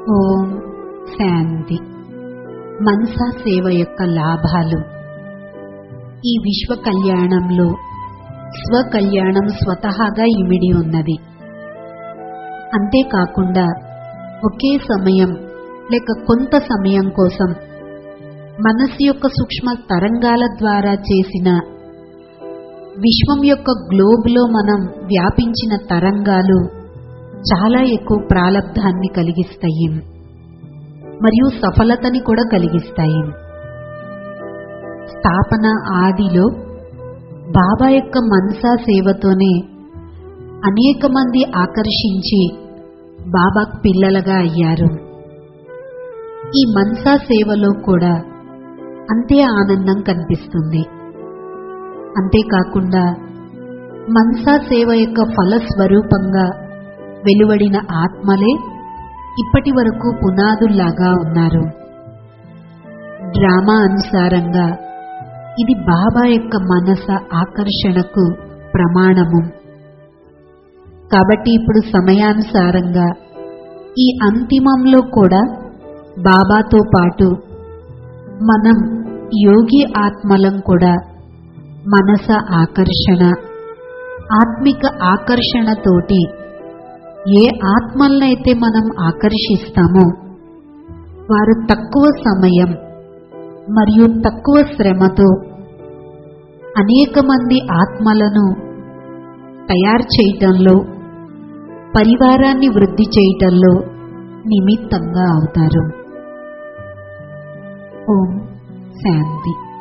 ఓం శాంతి మనసా సేవ యొక్క లాభాలు ఈ విశ్వ కళ్యాణంలో స్వ కళ్యాణం స్వతహాగా ఇమిడి ఉన్నది అంతేకాకుండా ఒకే సమయం లేక కొంత సమయం కోసం మనస్సు యొక్క సూక్ష్మ తరంగాల ద్వారా చేసిన విశ్వం యొక్క గ్లోబ్లో మనం వ్యాపించిన తరంగాలు చాలా ఎక్కువ ప్రాలబ్ధాన్ని కలిగిస్తాయి మరియు సఫలతని కూడా కలిగిస్తాయి స్థాపన ఆదిలో బాబా యొక్క మనసా సేవతోనే అనేక మంది ఆకర్షించి బాబాకు పిల్లలుగా అయ్యారు ఈ మనసా సేవలో కూడా అంతే ఆనందం కనిపిస్తుంది అంతేకాకుండా మనసా సేవ యొక్క ఫలస్వరూపంగా వెలువడిన ఆత్మలే ఇప్పటి వరకు పునాదుల్లాగా ఉన్నారు డ్రామా అనుసారంగా ఇది బాబా యొక్క మనస ఆకర్షణకు ప్రమాణము కాబట్టి ఇప్పుడు సమయానుసారంగా ఈ అంతిమంలో కూడా బాబాతో పాటు మనం యోగి ఆత్మలం కూడా మనస ఆకర్షణ ఆత్మిక ఆకర్షణతోటి ఏ ఆత్మలనైతే మనం ఆకర్షిస్తామో వారు తక్కువ సమయం మరియు తక్కువ శ్రమతో అనేక మంది ఆత్మలను తయారు చేయటంలో పరివారాన్ని వృద్ధి చేయటంలో నిమిత్తంగా అవుతారు ఓం శాంతి